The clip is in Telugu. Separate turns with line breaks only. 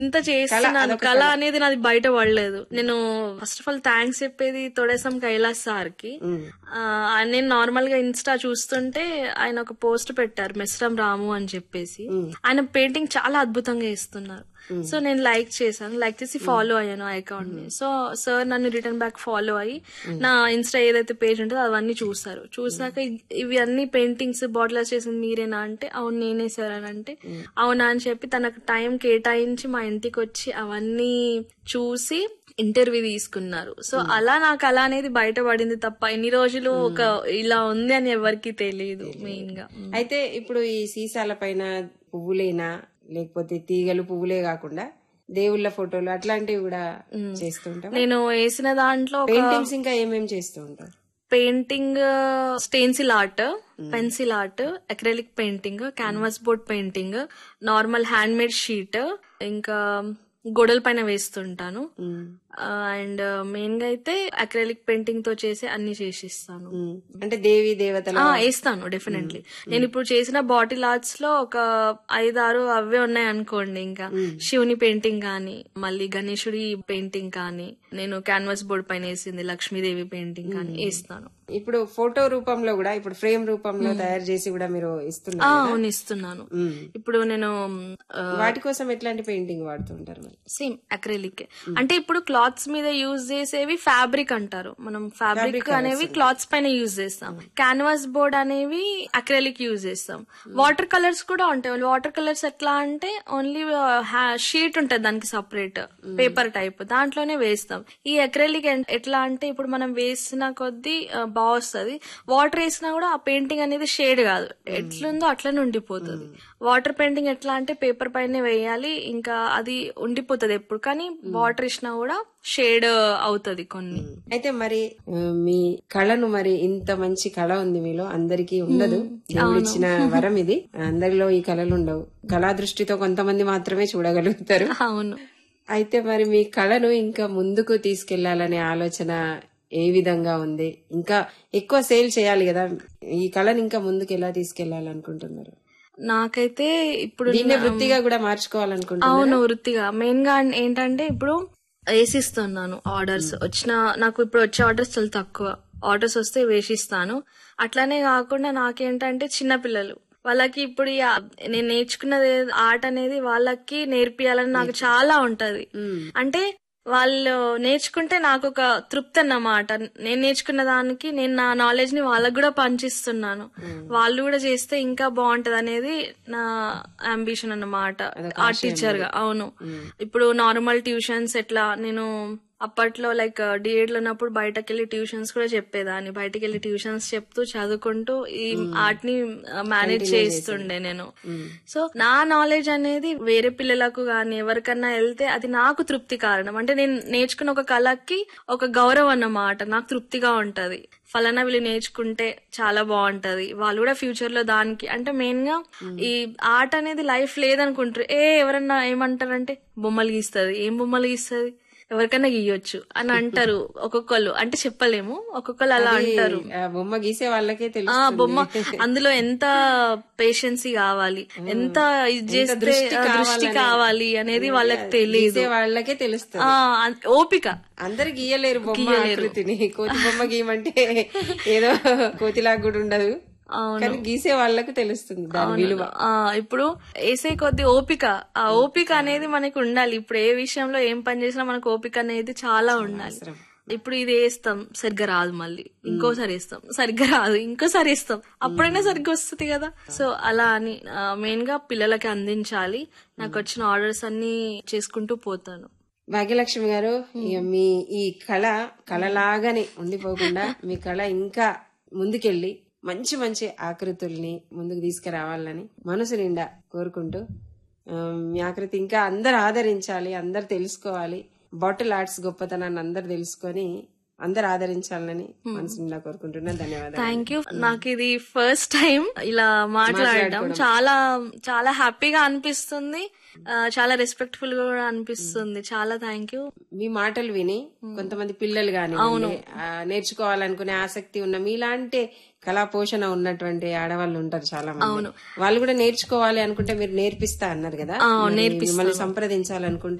ఇంత చేస్తున్నాను కళ అనేది నాది బయట పడలేదు నేను ఫస్ట్ ఆఫ్ ఆల్ థ్యాంక్స్ చెప్పేది తొడేసం కైలాస్ సార్ కి ఆ, నేను నార్మల్ గా ఇన్స్టా చూస్తుంటే ఆయన ఒక పోస్ట్ పెట్టారు మెస్రం రాము అని చెప్పేసి ఆయన పెయింటింగ్ చాలా అద్భుతంగా ఇస్తున్నారు సో నేను లైక్ చేశాను లైక్ చేసి ఫాలో అయ్యాను ఆ అకౌంట్ ని సో సార్ నన్ను రిటర్న్ బ్యాక్ ఫాలో అయ్యి నా ఇన్స్టా ఏదైతే పేజ్ ఉంటుందో అవన్నీ చూస్తారు చూసాక ఇ- ఇవి అన్ని పెయింటింగ్స్ బాటిల్ చేసింది మీరేనా అంటే అవును నేనే సార్ అని అంటే అవునా అని చెప్పి తనకు టైం కేటాయించి మా ఇంటికి వచ్చి అవన్నీ చూసి ఇంటర్వ్యూ తీసుకున్నారు సో అలా నాకు అలా అనేది బయటపడింది తప్ప ఎన్ని రోజులు ఒక ఇలా ఉంది అని ఎవరికి తెలియదు మెయిన్ గా
అయితే ఇప్పుడు ఈ సీసాల పైన పువ్వులేనా లేకపోతే తీగలు పువ్వులే కాకుండా దేవుళ్ళ ఫోటోలు అట్లాంటివి కూడా చేస్తుంటాం
నేను వేసిన దాంట్లో ఒక
పెయింటింగ్స్ ఇంకా ఏమేం చేస్తూ ఉంటాం
painting stencil art pencil art acrylic painting canvas board painting normal hand made sheet ఇంకా గోడల పైన వేస్తుంటాను అండ్ మెయిన్ గా అయితే అక్రెలిక్ పెయింటింగ్ తో చేసి అన్ని చేసిస్తాను
ఉమ్. అంటే దేవి దేవతల
ఆ, వేస్తాను డెఫినెట్లీ నేను ఇప్పుడు చేసిన బాటిల్ ఆర్ట్స్ లో ఒక ఐదారు అవే ఉన్నాయి అనుకోండి ఇంకా శివుని పెయింటింగ్ కానీ మళ్ళీ గణేశుడి పెయింటింగ్ కానీ నేను క్యాన్వాస్ బోర్డ్ పైన వేసింది లక్ష్మీదేవి పెయింటింగ్ కానీ వేస్తాను
ఇప్పుడు ఫోటో రూపంలో కూడా ఇప్పుడు ఫ్రేమ్ రూపంలో తయారు చేసి కూడా మీరు
ఆ,
ఇస్తున్నారు
అవును ఇస్తున్నాను
ఉమ్.
ఇప్పుడు నేను
వాటి కోసం ఎట్లాంటి పెయింటింగ్ వాడుతుంటారు మరి
సేమ్ అక్రెలిక్ అంటే ఇప్పుడు క్లాత్స్ మీద యూజ్ చేసేవి ఫ్యాబ్రిక్ అంటారు మనం ఫ్యాబ్రిక్ అనేవి క్లాత్స్ పైన యూజ్ చేస్తాం క్యాన్వాస్ బోర్డ్ అనేవి అక్రెలిక్ యూజ్ చేస్తాం వాటర్ కలర్స్ కూడా ఉంటాయి వాటర్ కలర్స్ ఎట్లా అంటే ఓన్లీ షీట్ ఉంటది దానికి సపరేట్ పేపర్ టైప్ దాంట్లోనే వేస్తాం ఈ అక్రెలిక్ ఎట్లా అంటే ఇప్పుడు మనం వేసిన కొద్దీ ఆ, బాగా వస్తుంది వాటర్ వేసినా కూడా ఆ పెయింటింగ్ అనేది షేడ్ కాదు ఎట్లుందో అట్లనే ఉండిపోతుంది వాటర్ పెయింటింగ్ ఎట్లా అంటే పేపర్ పైన వేయాలి ఇంకా అది ఉండిపోతుంది ఎప్పుడు కానీ వాటర్ ఇచ్చినా కూడా షేడ్ అవుతుంది కొన్ని
అయితే మరి ఆ, మీ కళను మరి ఇంత మంచి కళ ఉంది మీలో అందరికీ ఉండదు దేవుడిచ్చిన వరం ఇది అందరిలో ఈ కళలు ఉండవు కళా దృష్టితో కొంతమంది మాత్రమే చూడగలుగుతారు
అవును
అయితే మరి మీ కళను ఇంకా ముందుకు తీసుకెళ్లాలనే ఆలోచన ఏ విధంగా ఉంది ఇంకా ఎక్కువ సేల్ చేయాలి కదా ఈ కళను ఇంకా ముందుకు ఎలా తీసుకెళ్లాలనుకుంటున్నారు
నాకైతే ఇప్పుడు
దీన్నే వృత్తిగా కూడా మార్చుకోవాలనుకుంటున్నారు
అవును వృత్తిగా మెయిన్ గా ఏంటంటే ఇప్పుడు వేసిస్తున్నాను ఆర్డర్స్ వచ్చిన నాకు ఇప్పుడు వచ్చే ఆర్డర్స్ చాలా తక్కువ ఆర్డర్స్ వస్తే వేసిస్తాను అట్లానే కాకుండా నాకేంటంటే చిన్న పిల్లలు వాళ్ళకి ఇప్పుడు ఈ ఆ- నేను నేర్చుకున్నది ఆర్ట్ అనేది వాళ్ళకి నేర్పియాలని నాకు చాలా ఉంటది అంటే వాళ్ళు నేర్చుకుంటే నాకు ఒక తృప్తి అన్నమాట నేను నేర్చుకున్న దానికి నేను నా నాలెడ్జ్ ని వాళ్ళకి కూడా పంచిస్తున్నాను వాళ్ళు కూడా చేస్తే ఇంకా బాగుంటది అనేది నా అంబిషన్ అన్నమాట ఆర్ట్ టీచర్ గా అవును ఇప్పుడు నార్మల్ ట్యూషన్స్ ఎట్లా నేను అప్పట్లో లైక్ డిఎడ్ లో ఉన్నప్పుడు బయటకు వెళ్ళి ట్యూషన్స్ కూడా చెప్పేదాన్ని బయటకు వెళ్ళి ట్యూషన్స్ చెప్తూ చదువుకుంటూ ఈ ఆర్ట్ ని మేనేజ్ చేస్తుండే నేను సో నా నాలెడ్జ్ అనేది వేరే పిల్లలకు గాని ఎవరికన్నా వెళ్తే అది నాకు తృప్తి కారణం అంటే నేను నేర్చుకున్న ఒక కళకి ఒక గౌరవం అన్నమాట నాకు తృప్తిగా ఉంటది ఫలానా వీళ్ళు నేర్చుకుంటే చాలా బాగుంటది వాళ్ళు కూడా ఫ్యూచర్ లో దానికి అంటే మెయిన్ గా ఈ ఆర్ట్ అనేది లైఫ్ లేదనుకుంటారు ఏ ఎవరన్నా ఏమంటారంటే బొమ్మలు గీస్తుంది ఏం బొమ్మలు గీస్తుంది ఎవరికైనా గీయొచ్చు అని అంటారు ఒక్కొక్కళ్ళు అంటే చెప్పలేము ఒక్కొక్కళ్ళు అలా అంటారు
ఆ బొమ్మ గీసే వాళ్ళకే
ఆ
తెలుసు
బొమ్మ అందులో ఎంత పేషెన్సీ కావాలి ఎంత ఇది చేస్తే
దృష్టి
ఆ, దృష్టి
కావాలని.
కావాలి అనేది వాళ్ళకి తెలియదు
గీసే వాళ్ళకే తెలుస్తుంది
ఆ అన్- ఓపిక
అందరు గీయలేరు బొమ్మ ఆకృతిని కోతి బొమ్మ గీయమంటే ఏదో కోతిలాగా కూడా ఉండదు
అవును
కానీ గీసే వాళ్ళకు తెలుస్తుంది దాని విలువ
ఆ ఇప్పుడు వేసే కొద్ది ఓపిక ఆ ఓపిక అనేది మనకి ఉండాలి ఇప్పుడు ఏ విషయంలో ఏం పని చేసినా మనకు ఓపిక అనేది చాలా ఉండాలి ఇప్పుడు ఇది వేస్తాం సరిగ్గా రాదు మళ్ళీ ఇంకోసారి వేస్తాం సరిగ్గా రాదు ఇంకోసారి వేస్తాం అప్పుడైనా సరిగ్గా వస్తుంది కదా సో అలా అని మెయిన్ గా పిల్లలకి అందించాలి నాకు వచ్చిన ఆర్డర్స్ అన్ని చేసుకుంటూ పోతాను
భాగ్యలక్ష్మి గారు ఇక మీ ఈ కళ కళలాగానే ఉండిపోకుండా మీ కళ ఇంకా ముందుకెళ్ళి మంచి మంచి ఆకృతుల్ని ముందుకు తీసుకురావాలని మనసు నిండా కోరుకుంటూ ఆ, మీ ఆకృతి ఇంకా అందరు ఆదరించాలి అందరు తెలుసుకోవాలి బాటిల్ ఆర్ట్స్ గొప్పతనాన్ని అందరు తెలుసుకొని అందరు ఆదరించాలని మనసు నిండా కోరుకుంటున్నాను ధన్యవాదాలు
థ్యాంక్ యూ నాకు ఇది ఫస్ట్ టైం ఇలా మాట్లాడడం చాలా చాలా హ్యాపీగా అనిపిస్తుంది ఆ, చాలా రెస్పెక్ట్ఫుల్ గా కూడా అనిపిస్తుంది చాలా థ్యాంక్ యూ
మీ మాటలు విని కొంతమంది పిల్లలు గాని నేర్చుకోవాలనుకునే ఆసక్తి ఉన్న మీలాంటి కళా పోషణ ఉన్నటువంటి ఆడవాళ్ళు ఉంటారు చాలా మంది వాళ్ళు కూడా నేర్చుకోవాలి అనుకుంటే మీరు నేర్పిస్తా అన్నారు కదా మరి మిమ్మల్ని సంప్రదించాలనుకుంటే